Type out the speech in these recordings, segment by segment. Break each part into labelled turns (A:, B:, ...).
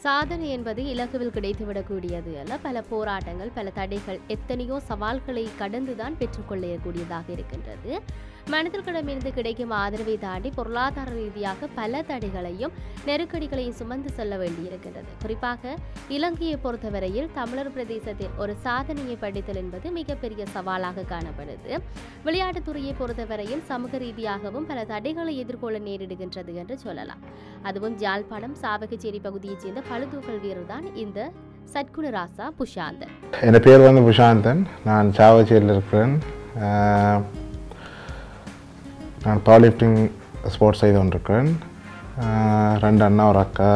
A: சாதனை என்பது இலகுவில் கிடைத்துவிடக்கூடியது அல்ல பல போராட்டங்கள் பல தடைகள் எத்தனையோ சவால்களை கடந்துதான் பெற்றுக்கொள்ளக்கூடியதாக இருக்கின்றது மனிதர்களிடமிருந்து கிடைக்கும் ஆதரவை தாண்டி பொருளாதார ரீதியாக பல தடைகளையும் நெருக்கடிகளையும் சுமந்து செல்ல வேண்டியிருக்கின்றது குறிப்பாக இலங்கையை பொறுத்தவரையில் தமிழர் பிரதேசத்தில் ஒரு சாதனையை படித்தல் என்பது மிகப்பெரிய சவாலாக காணப்படுது விளையாட்டுத்துறையை பொறுத்தவரையில் சமூக ரீதியாகவும் பல தடைகளை எதிர்கொள்ள நேரிடுகின்றது என்று சொல்லலாம் அதுவும் ஜாழ்ப்பாணம் சாவகச்சேரி பகுதியைச் சேர்ந்த பழுதூக்கல் வீரர் தான் இந்த சத்குணராசா புஷாந்தன்
B: என் பேர் வந்து புஷாந்தன் நான் சாவச்சேரியில் இருக்கிறேன் ஆஹ், நான் பவர் லிஃப்டிங் ஸ்போர்ட்ஸ் செய்து கொண்டிருக்கிறேன் ஆஹ், ரெண்டு அண்ணா ஒரு அக்கா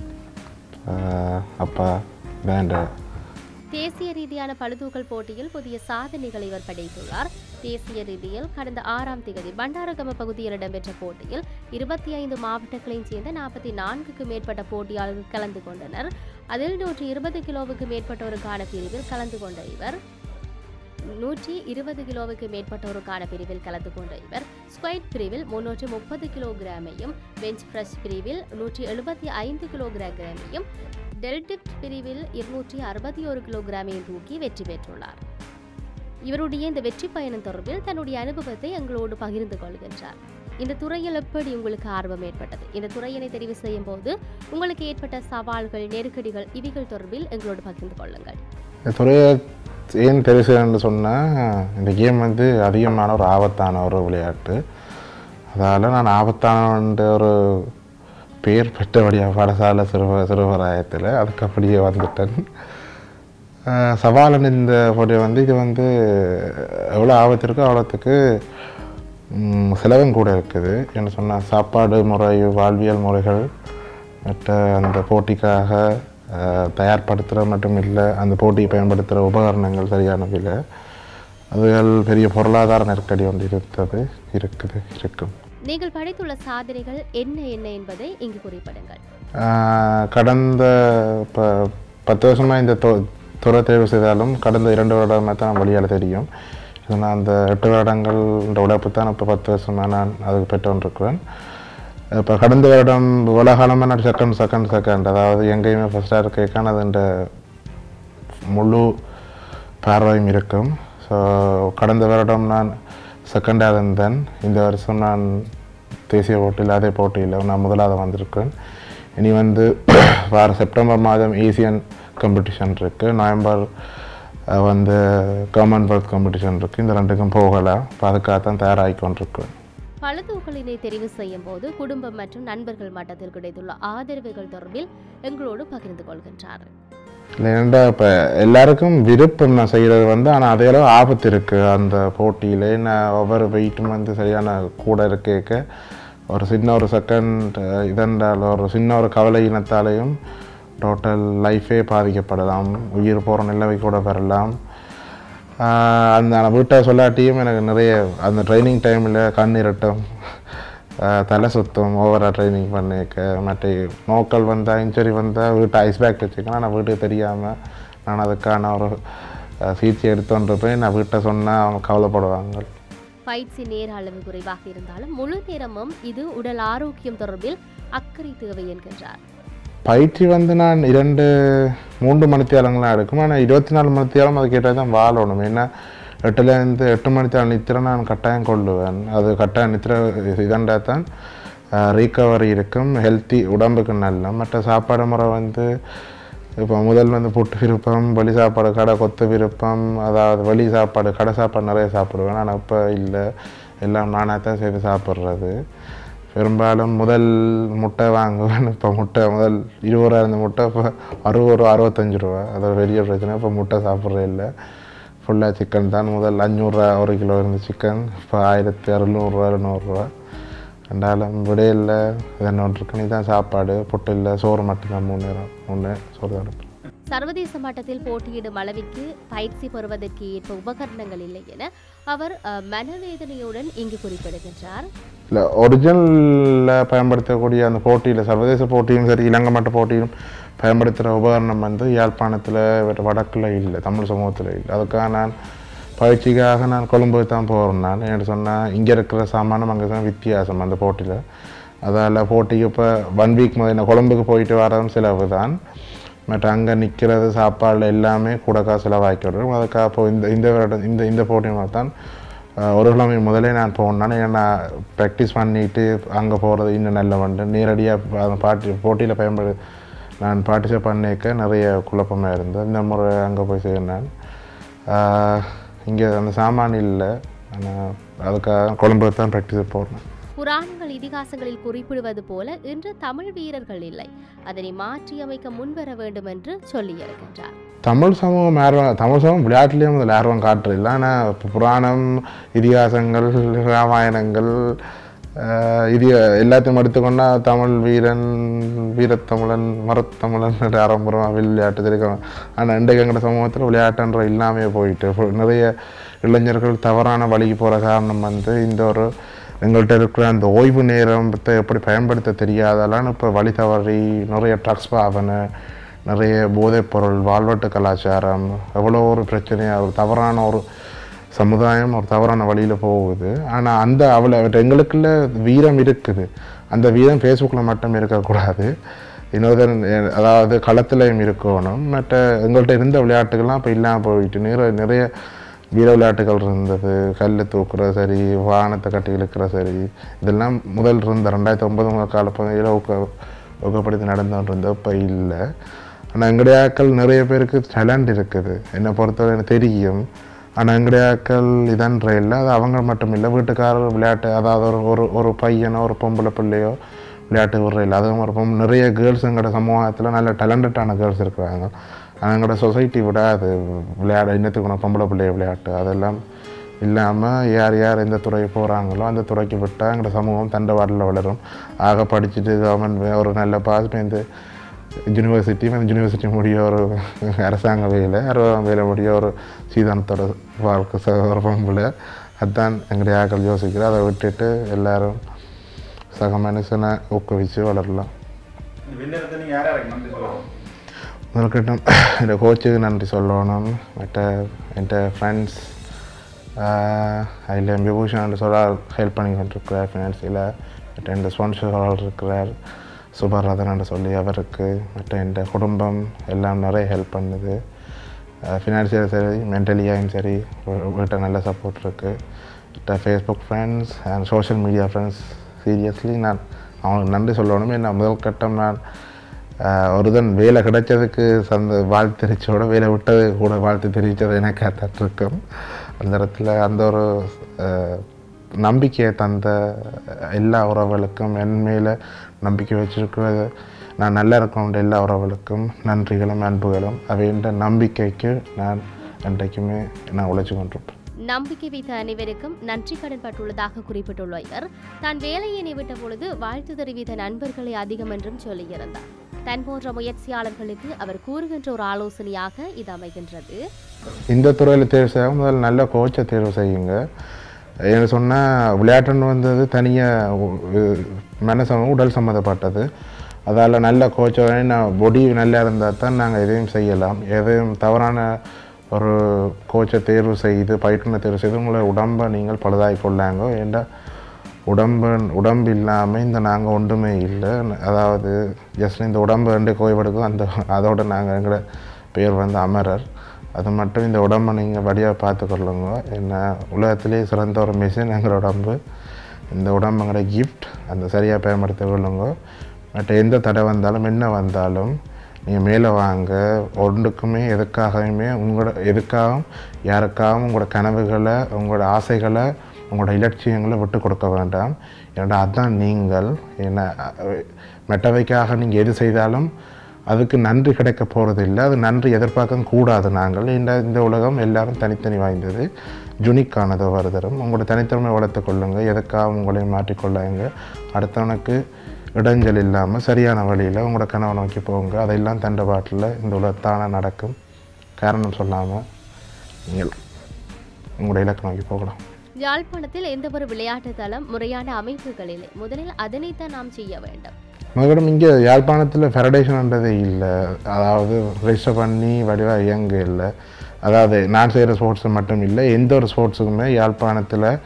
B: ஆஹ், அப்பா வேண்ட
A: தேசிய ரீதியான பளுதூக்கல் போட்டியில் புதிய சாதனைகளை இவர் படைத்துள்ளார் தேசிய ரீதியில் கடந்த ஆறாம் தேதி பண்டாரகம பகுதியில் இடம்பெற்ற போட்டியில் இருபத்தி ஐந்து மாவட்டங்களைச் சேர்ந்த நாற்பத்தி நான்குக்கு மேற்பட்ட போட்டியாளர்கள் கலந்து கொண்டனர் அதில் நூற்றி இருபது கிலோவுக்கு மேற்பட்டோருக்கான பிரிவில் கலந்து கொண்ட இவர் நூற்றி இருபது கிலோவுக்கு மேற்பட்டோருக்கான பிரிவில் கலந்து கொண்ட இவர் ஸ்குவைட் பிரிவில் முன்னூற்றி முப்பது கிலோகிராமையும் பெஞ்ச் பிரஸ் பிரிவில் நூற்றி எழுபத்தி ஐந்து கிலோகிராமையும் டெல்டிக் பிரிவில் இருநூற்றி அறுபத்தி ஒரு கிலோகிராமையும் தூக்கி வெற்றி பெற்றுள்ளார் இவருடைய இந்த வெற்றி பயணம் தொடர்பில் தன்னுடைய அனுபவத்தை எங்களோடு பகிர்ந்து கொள்கின்றார் இந்த துறையில் எப்படி உங்களுக்கு ஆர்வம் ஏற்பட்டது இந்த துறையினை தெரிவு செய்யும் போது உங்களுக்கு ஏற்பட்ட சவால்கள் நெருக்கடிகள் இவைகள் தொடர்பில் எங்களோடு பகிர்ந்து கொள்ளுங்கள்
B: இந்த துறையை ஏன் தெரிவு செய்யணும்னு சொன்னால் இந்த கேம் வந்து அதிகமான ஒரு ஆபத்தான ஒரு விளையாட்டு அதால் நான் ஆபத்தான ஒரு பேர் பெற்றபடியாக பாடசாலை சிறுவ சிறுவராயத்தில் அதுக்கு அப்படியே வந்துட்டேன் ஆஹ் சவாலன் இந்த போட்டி வந்து இது வந்து எவ்வளோ ஆபத்து இருக்கோ அவ்வளோத்துக்கு ம், செலவும் கூட இருக்குது என்ன சொன்னால் சாப்பாடு முறை வாழ்வியல் முறைகள் மற்ற அந்த போட்டிக்காக ஆஹ், தயார்படுத்துகிற மட்டும் இல்லை அந்த போட்டியை பயன்படுத்துகிற உபகரணங்கள் சரியான விலை அதுகள் பெரிய பொருளாதார நெருக்கடி ஒன்று இருந்தது இருக்குது இருக்கும்
A: நீங்கள் படைத்துள்ள சாதனைகள் என்ன என்ன என்பதை இங்கு குறிப்பிடுங்கள்
B: ஆஹ் கடந்த இப்போ பத்து வருஷமாக இந்த தொ துறை தேர்வு செய்தாலும் கடந்த இரண்டு வருடமாக தான் வெளியால் தெரியும் ஏன்னா அந்த எட்டு வருடங்கள் இந்த உழைப்பு தான் இப்போ பத்து வருஷமாக நான் அதுக்கு பெற்று கொண்டிருக்கிறேன் இப்போ கடந்த வருடம் இவ்வளோ காலமாக நான் செகண்ட் செகண்ட் செகண்ட் அதாவது எங்கேயுமே ஃபஸ்ட்டாக இருக்கேக்கான அது இந்த முழு பார்வையும் இருக்கும் ஸோ கடந்த வருடம் நான் செகண்டாக இருந்தேன் இந்த வருஷம் நான் தேசிய போட்டியில் அதே போட்டியில் நான் முதலாவது வந்திருக்கேன் இனி வந்து வார செப்டம்பர் மாதம் ஏசியன் காம்படிஷன் இருக்குது நவம்பர் அஹ், வந்து காமன்வெல்த் காம்படிஷன் இருக்குது இந்த ரெண்டுக்கும் போகலாம் இப்போ அதுக்காக தான் தயாராகி கொண்டிருக்கேன்
A: பழுதூக்களினை தெரிவு செய்யும் போது குடும்பம் மற்றும் நண்பர்கள் மட்டத்தில் கிடைத்துள்ள ஆதரவுகள் தொடர்பில் எங்களோடு பகிர்ந்து கொள்கின்றார்
B: இல்லைண்டா இப்போ எல்லாருக்கும் விருப்பம் நான் செய்கிறது வந்து ஆனால் அதே அளவு ஆபத்து இருக்குது அந்த போட்டியில் நான் ஒவ்வொரு வெயிட்டும் வந்து சரியான கூட இருக்கேக்க ஒரு சின்ன ஒரு செகண்ட் இதென்றால் ஒரு சின்ன ஒரு கவலை இனத்தாலையும் டோட்டல் லைஃபே பாதிக்கப்படலாம் உயிர் போகிற நிலைமை கூட வரலாம் ஆஹ் அந்த நான் வீட்டை சொல்லாட்டியும் எனக்கு நிறைய அந்த ட்ரைனிங் டைமில் கண் இரட்டும் ஆஹ் தலை சுத்தம் ஓவராக ட்ரைனிங் பண்ணிக்க மற்ற நோக்கல் வந்தால் இன்ஜுரி வந்தால் வீட்டை ஐஸ் பேக் வச்சுக்கலாம் ஆனால் வீட்டுக்கு தெரியாமல் நான் அதுக்கான ஒரு ஆஹ் சிகிச்சை எடுத்துட்டு போய் நான் வீட்டை சொன்னால் அவங்க கவலைப்படுவாங்க
A: பயிற்சி நேர அளவு குறைவாக இருந்தாலும் முழு நேரமும் இது உடல் ஆரோக்கியம் தொடர்பில் அக்கறை தேவை என்கின்றார்
B: பயிற்சி வந்து நான் இரண்டு மூன்று மணித்தியாலங்களாம் இருக்கும் ஆனால் இருபத்தி நாலு மணித்தியாலம் அது கேட்டால் தான் வாழணும் ஏன்னா எட்டுலேருந்து எட்டு மணித்தியாலம் நித்திரை நான் கட்டாயம் கொள்ளுவேன் அது கட்டாயம் நித்திரை இதண்டா தான் ரீகவரி இருக்கும் ஹெல்த்தி உடம்புக்கு நல்ல மற்ற சாப்பாடு முறை வந்து இப்போ முதல் வந்து புட்டு விருப்பம் வெளி சாப்பாடு கடை கொத்து விருப்பம் அதாவது வெளி சாப்பாடு கடை சாப்பாடு நிறைய சாப்பிடுவேன் ஆனால் இப்போ இல்லை எல்லாம் நானாக தான் செய்து சாப்பிட்றது பெரும்பாலும் முதல் முட்டை வாங்குவேன் இப்போ முட்டை முதல் இருபது ரூபா இருந்த முட்டை இப்போ அறுபது ரூபா அறுபத்தஞ்சு ரூபா அது ஒரு பெரிய பிரச்சனை இப்போ முட்டை சாப்பிட்றே இல்லை ஃபுல்லாக சிக்கன் தான் முதல் அஞ்சூறுரூவா ஒரு கிலோ இருந்த சிக்கன் இப்போ ஆயிரத்தி அறுநூறுவா எழுநூறுரூவா ரெண்டாலும் விடையில் இதென்ன ஒன்று இருக்கு தான் சாப்பாடு புட்டு இல்லை சோறு மட்டும்தான் மூணு நேரம் மூணு சோறு தான் எடுப்பேன்.
A: சர்வதேச மட்டத்தில் போட்டியிடும் அளவிற்கு பயிற்சி பெறுவதற்கு ஏற்ப உபகரணங்கள் இல்லை என அவர் அஹ், மனவேதனையுடன் இங்கு குறிப்பிடுகின்றார்
B: இல்லை ஒரிஜினலில் பயன்படுத்தக்கூடிய அந்த போட்டியில் சர்வதேச போட்டியும் சரி இலங்கை மட்ட போட்டியும் பயன்படுத்துகிற உபகரணம் வந்து யாழ்ப்பாணத்தில் வடக்கில் இல்லை தமிழ் சமூகத்தில் இல்லை அதுக்காக நான் பயிற்சிக்காக நான் கொழும்புக்கு தான் போகிறேன் நான் என்ன சொன்னால் இங்கே இருக்கிற சாமானம் அங்கே தான் வித்தியாசம் அந்த போட்டியில் அதால் போட்டிக்கு இப்போ ஒன் வீக் முதல்ல கொழம்புக்கு போயிட்டு வரதும் செலவு தான் பட் அங்கே நிற்கிறது சாப்பாடு எல்லாமே கூட காசு செலவாக்கி விடுறோம் அதுக்காக இப்போ இந்த இந்த வருடம் இந்த இந்த போட்டியை தான் அஹ், ஒரு கிழமை முதலே நான் போனேன் ஏன்னா ப்ராக்டிஸ் பண்ணிட்டு அங்கே போகிறது இன்னும் நல்ல வந்து நேரடியாக பாட்டி போட்டியில் பயன்படு நான் பார்ட்டிசிபேட் பண்ணிக்க நிறைய குழப்பமாக இருந்தது இந்த முறை அங்கே போய் சேர்ந்தேன் இங்கே அந்த சாமான் இல்லை ஆனால் அதுக்காக கொழம்பு தான் ப்ராக்டிஸ் போடுறேன்
A: புராணங்கள் இதிகாசங்களில் குறிப்பிடுவது போல இன்று தமிழ் வீரர்கள் இல்லை அதனை மாற்றியமைக்க முன்வர வேண்டும் என்று சொல்லியிருக்கின்றார்
B: தமிழ் சமூகம் ஆர்வம் தமிழ் சமூகம் விளையாட்டுலேயும் முதல்ல ஆர்வம் காட்டுறதில்ல ஆனால் இப்போ புராணம் இதிகாசங்கள் ராமாயணங்கள் ஆஹ் இது எல்லாத்தையும் எடுத்துக்கொண்டா தமிழ் வீரன் வீரத்தமிழன் மரத்தமிழன் ஆரம்பரம் விளையாட்டு தெரியும் ஆனால் இன்றைக்கு எங்களோட சமூகத்தில் விளையாட்டுன்ற இல்லாமே போயிட்டு இப்போ நிறைய இளைஞர்கள் தவறான வழிக்கு போகிற காரணம் வந்து இந்த ஒரு எங்கள்கிட்ட இருக்கிற அந்த ஓய்வு நேரத்தை எப்படி பயன்படுத்த தெரியாதெல்லாம் இப்போ வழி தவறி நிறைய ட்ரக்ஸ் பாவனை நிறைய போதைப்பொருள் வாழ்வட்டு கலாச்சாரம் எவ்வளோ ஒரு பிரச்சனையாக ஒரு தவறான ஒரு சமுதாயம் ஒரு தவறான வழியில் போகுது ஆனால் அந்த அவ்வளோ எங்களுக்குள்ள வீரம் இருக்குது அந்த வீரம் ஃபேஸ்புக்கில் மட்டும் இருக்கக்கூடாது இன்னொரு அதாவது களத்துலையும் இருக்கணும் மற்ற எங்கள்கிட்ட இருந்த விளையாட்டுகள்லாம் இப்போ இல்லாமல் போயிட்டு நிறைய நிறைய வீர விளையாட்டுகள் இருந்தது கல் தூக்குறது சரி வாகனத்தை கட்டி இழுக்கிற சரி இதெல்லாம் முதல் இருந்த ரெண்டாயிரத்தி ஒன்பது முதல் காலப்பகுதியில் ஊக்க ஊக்கப்படுத்தி நடந்துகிட்டு இருந்தது இப்போ இல்லை ஆனால் எங்களுடைய ஆட்கள் நிறைய பேருக்கு டேலண்ட் இருக்குது என்னை பொறுத்தவரை எனக்கு தெரியும் ஆனால் எங்களுடைய ஆட்கள் இதன்ற இல்லை அது அவங்க மட்டும் இல்லை வீட்டுக்காரர் விளையாட்டு அதாவது ஒரு ஒரு ஒரு பையனோ ஒரு பொம்பளை பிள்ளையோ விளையாட்டு விடுறதில்ல அதுவும் ஒரு பொம் நிறைய கேர்ள்ஸ் எங்களோட சமூகத்தில் நல்ல டேலண்டடான கேர்ள்ஸ் இருக்கிறாங்க ஆனால் எங்களோட சொசைட்டி விட அது விளையாட இன்னத்துக்கு பொம்பளை பிள்ளைய விளையாட்டு அதெல்லாம் இல்லாமல் யார் யார் எந்த துறைக்கு போகிறாங்களோ அந்த துறைக்கு விட்டால் எங்களோட சமூகம் தண்டவாடில் வளரும் ஆக படிச்சுட்டு கவர்மெண்ட் ஒரு நல்ல பாஸ் இந்த யூனிவர்சிட்டி அந்த யூனிவர்சிட்டி முடிய ஒரு அரசாங்க வேலை அறுபதாம் வேலை முடிய ஒரு சீதானத்தோட வாழ்க்கை ச- ஒரு பொம்பளை அதுதான் எங்களுடைய ஆக்கள் யோசிக்கிறோம் அதை விட்டுட்டு எல்லாரும் சக மனுஷனை ஊக்குவிச்சு வளரலாம்
C: இந்த விண்ணரத்தை நீங்கள் யார் யாருக்கு நன்றி சொல்லணும்
B: முதல்கட்டம் இந்த கோச்சுக்கு நன்றி சொல்லணும் மற்ற என் ஃப்ரெண்ட்ஸ் அதில் விபூஷன் சொல்ல ஹெல்ப் பண்ணி கொண்டிருக்கிறார் ஃபினான்சியில் மற்ற என் ஸ்பான்சர் இருக்கிறார் சுபரதன் என்று சொல்லி அவருக்கு மற்ற என் குடும்பம் எல்லாம் நிறைய ஹெல்ப் பண்ணுது ஃபினான்சியல் சரி மென்டலியாகவும் சரி வீட்டை நல்ல சப்போர்ட் இருக்குது மற்ற Facebook friends and social media friends seriously நான் அவங்களுக்கு நன்றி சொல்லணும் என்ன முதல் கட்டம் நான் ஆஹ் ஒருதன் வேலை கிடைச்சதுக்கு சந்த வாழ்த்து தெரிவிச்சோட வேலை விட்டது கூட வாழ்த்து தெரிவித்தது எனக்கு தட்டிருக்கும் அந்த இடத்துல அந்த ஒரு ஆஹ், நம்பிக்கையை தந்த எல்லா உறவுகளுக்கும் என் மேலே நம்பிக்கை வச்சிருக்கிறது நான் நல்லா இருக்கணும் எல்லா உறவுகளுக்கும் நன்றிகளும் அன்புகளும் அவைன்ற நம்பிக்கைக்கு நான் என்றைக்குமே நான் உழைச்சி கொண்டிருப்பேன்
A: நம்பிக்கை வைத்த அனைவருக்கும் நன்றி கடன் பட்டுள்ளதாக குறிப்பிட்டுள்ள இவர் தான் வேலையினை விட்ட பொழுது வாழ்த்து தெரிவித்த நண்பர்களே அதிகம் என்றும் சொல்லியிருந்தார் தன் போன்ற முயற்சியாளர்களுக்கு அவர் கூறுகின்ற ஒரு ஆலோசனையாக இது அமைகின்றது
B: இந்த துறையில் தேர்வு செய்ய முதல்ல நல்ல கோச்சை தேர்வு செய்யுங்க என்ன சொன்னால் விளையாட்டுன்னு வந்தது தனியாக மனசம் உடல் சம்மந்தப்பட்டது அதால் நல்ல கோச்சை நான் பொடி நல்லா இருந்தால் தான் நாங்கள் எதையும் செய்யலாம் எதையும் தவறான ஒரு கோச்சை தேர்வு செய்து பயிற்றுனர் தேர்வு செய்து உங்களை உடம்பை நீங்கள் பழுதாகி கொள்ளாங்க ஏண்டா உடம்பு உடம்பு இல்லாமல் இந்த நாங்கள் ஒன்றுமே இல்லை அதாவது ஜஸ்ட் இந்த உடம்பு ரெண்டு கோய்வெடுக்கும் அந்த அதோட நாங்கள் எங்களோட பேர் வந்து அமரர் அது மட்டும் இந்த உடம்பை நீங்கள் வடியாக பார்த்துக்கொள்ளுங்க என்ன உலகத்திலே சிறந்த ஒரு மிஷின் எங்களோட உடம்பு இந்த உடம்பு எங்களோட கிஃப்ட் அந்த சரியாக பயன்படுத்த கொள்ளுங்க மற்ற எந்த தடை வந்தாலும் என்ன வந்தாலும் நீங்கள் மேலே வாங்க ஒன்றுக்குமே எதுக்காகவுமே உங்களோட எதுக்காகவும் யாருக்காகவும் உங்களோட கனவுகளை உங்களோட ஆசைகளை உங்களோட இலட்சியங்களை விட்டு கொடுக்க வேண்டாம் ஏன்னா அதுதான் நீங்கள் என்ன மெட்டவைக்காக நீங்கள் எது செய்தாலும் அதுக்கு நன்றி கிடைக்க போகிறது இல்லை அது நன்றி எதிர்பார்க்க கூடாது நாங்கள் இந்த இந்த உலகம் எல்லாரும் தனித்தனி வாய்ந்தது ஜுனிக்கானது வருதரும் உங்களோட தனித்திறமை வளர்த்துக் கொள்ளுங்கள் எதுக்காக உங்களை மாற்றிக்கொள்ளாங்க அடுத்தவனுக்கு இடைஞ்சல் இல்லாமல் சரியான வழியில் உங்களோட கனவை நோக்கி போங்க அதெல்லாம் தண்டபாட்டில் இந்த உலகத்தான நடக்கும் காரணம் சொல்லாமல் நீங்கள் உங்களோட இலக்கை நோக்கி போகலாம்
A: யாழ்ப்பாணத்தில் எந்த ஒரு விளையாட்டு தளம் முறையான அமைப்புகள் இல்லை முதலில் அதனைத்தான் நாம் செய்ய வேண்டும்
B: மறுபடியும் இங்கே யாழ்ப்பாணத்தில் ஃபெடரேஷன்ன்றதே இல்லை அதாவது ரெஜிஸ்டர் பண்ணி வடிவாக இயங்க இல்லை அதாவது நான் செய்கிற ஸ்போர்ட்ஸ் மட்டும் இல்லை எந்த ஒரு ஸ்போர்ட்ஸுக்குமே யாழ்ப்பாணத்தில்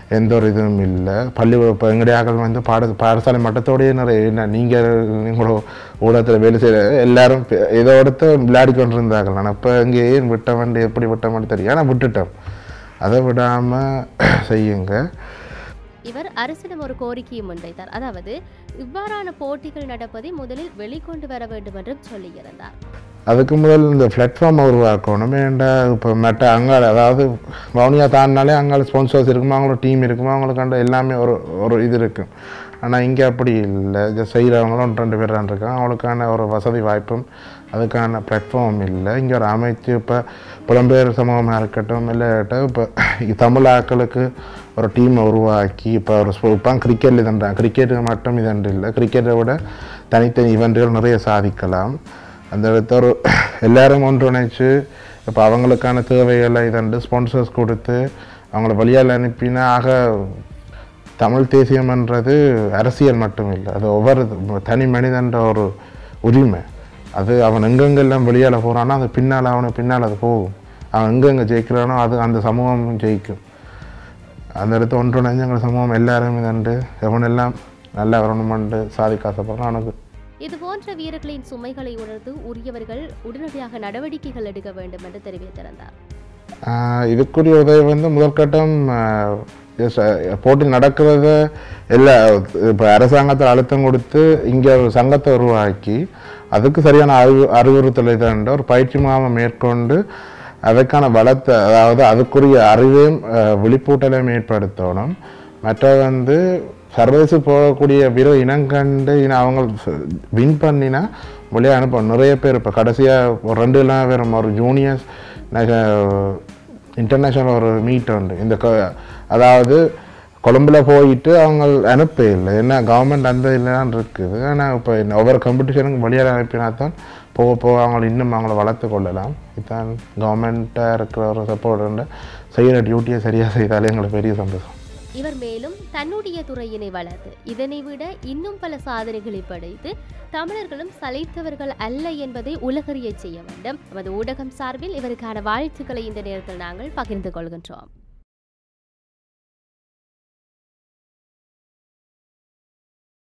B: எந்த ஒரு இதுவும் இல்லை பள்ளி இப்போ எங்கடையாக்கள் வந்து பாட பாடசாலை மட்டத்தோடயே நிறைய என்ன நீங்கள் நீங்களோ ஊடகத்தில் வேலை செய்கிற எல்லாரும் பெ- இதோடத்த விளையாடி கொண்டு இருந்தார்கள் நான் இப்போ இங்கே ஏன் விட்ட வண்டி எப்படி விட்ட வண்டி தெரியும் ஆனால் விட்டுட்டோம் அதை விடாமல் செய்யுங்க
A: இவர் அரசிடம் ஒரு கோரிக்கையும் முன்வைத்தார் அதாவது இவ்வாறான போட்டிகள் நடப்பதை முதலில் வெளிக்கொண்டு வர வேண்டும் என்றும் சொல்லியிருந்தார்
B: அதுக்கு முதல் இந்த பிளாட்ஃபார்மை உருவாக்கணும் ஏன்டா இப்போ மற்ற அங்காள அதாவது வவுனியா தாண்டினாலே அங்காள ஸ்பான்சர்ஸ் இருக்குமா அவங்களோட டீம் இருக்குமா அவங்களுக்காண்ட எல்லாமே ஒரு ஒரு இது இருக்கும் ஆனால் இங்கே அப்படி இல்லை இதை செய்கிறவங்களும் ஒன்று ரெண்டு பேர் தான் இருக்காங்க அவங்களுக்கான ஒரு வசதி வாய்ப்பும் அதுக்கான பிளாட்ஃபார்ம் இல்லை இங்கே ஒரு அமைச்சு இப்போ புலம்பெயர் சமூகமாக இருக்கட்டும் இல்லை இப்போ தமிழ் ஆட்களுக்கு ஒரு டீமை உருவாக்கி இப்போ ஒரு ஸ்போ- இப்போ கிரிக்கெட் இதுன்றாங்க கிரிக்கெட் மட்டும் இதன்று இல்லை கிரிக்கெட்டை விட தனித்தனி ஈவெண்ட்டுகள் நிறைய சாதிக்கலாம் அந்த இடத்த ஒரு எல்லாரும் ஒன்றிணைச்சு இப்போ அவங்களுக்கான தேவைகளை இதண்டு ஸ்பான்சர்ஸ் கொடுத்து அவங்கள வழியால் அனுப்பினா ஆக தமிழ் தேசியம்ன்றது அரசியல் மட்டும் இல்லை அது ஒவ்வொரு தனி மனிதன்ற ஒரு உரிமை அது அவன் எங்கெங்கெல்லாம் வெளியால் போகிறானோ அது பின்னால் அவனை பின்னால் அது போகும் அவன் எங்கெங்கே ஜெயிக்கிறானோ அது அந்த சமூகம் ஜெயிக்கும் அந்த இடத்த ஒன்றிணைஞ்சு எங்கள் சமூகம் எல்லாரும் இதண்டு எவனெல்லாம் நல்லா வரணுமென்று சாதிக்க ஆசைப்படுறான் அவனுக்கு
A: இது போன்ற வீரர்களின் சுமைகளை உணர்ந்து உரியவர்கள் உடனடியாக நடவடிக்கைகள் எடுக்க வேண்டும் என்று தெரிவித்திருந்தார்
B: ஆஹ் இதுக்குரிய உதவி வந்து முதற்கட்டம் ஆஹ் yes, ஆஹ் போட்டி நடக்கிறத எல்லா இப்போ அரசாங்கத்தில் அழுத்தம் கொடுத்து இங்கே ஒரு சங்கத்தை உருவாக்கி அதுக்கு சரியான அறிவு அறிவுறுத்தலை தண்ட ஒரு பயிற்சி முகாமை மேற்கொண்டு அதற்கான பலத்தை அதாவது அதுக்குரிய அறிவையும் ஆஹ் விழிப்பூட்டலையும் ஏற்படுத்தணும் மற்ற வந்து சர்வதேச போகக்கூடிய வீர இனங்கண்டு இன அவங்க வின் பண்ணினா வெளியே அனுப்பணும் நிறைய பேர் இப்போ கடைசியாக ஒரு ரெண்டு எல்லாம் பேர் ஒரு ஜூனியர்ஸ் இன்டர்நேஷ்னல் ஒரு மீட் உண்டு இந்த க அதாவது கொழும்புல போயிட்டு அவங்க அனுப்ப இல்லை ஏன்னா கவர்மெண்ட் அந்த இல்லைதான் இருக்குது ஆனால் இப்போ ஒவ்வொரு காம்படிஷனுக்கும் வெளியில் அனுப்பினா தான் போக போக அவங்களை இன்னும் அவங்கள வளர்த்து கொள்ளலாம் இதுதான் கவர்மெண்ட்டாக இருக்கிற ஒரு சப்போர்ட் செய்கிற டியூட்டியை சரியாக செய்தாலே எங்களுக்கு பெரிய சந்தோஷம்
A: இவர் மேலும் தன்னுடைய துறையினை வளர்த்து இதனை விட இன்னும் பல சாதனைகளை படைத்து தமிழர்களும் சளைத்தவர்கள் அல்ல என்பதை உலகறியச் செய்ய வேண்டும் நமது ஊடகம் சார்பில் இவருக்கான வாழ்த்துக்களை இந்த நேரத்தில் நாங்கள் பகிர்ந்து கொள்கின்றோம்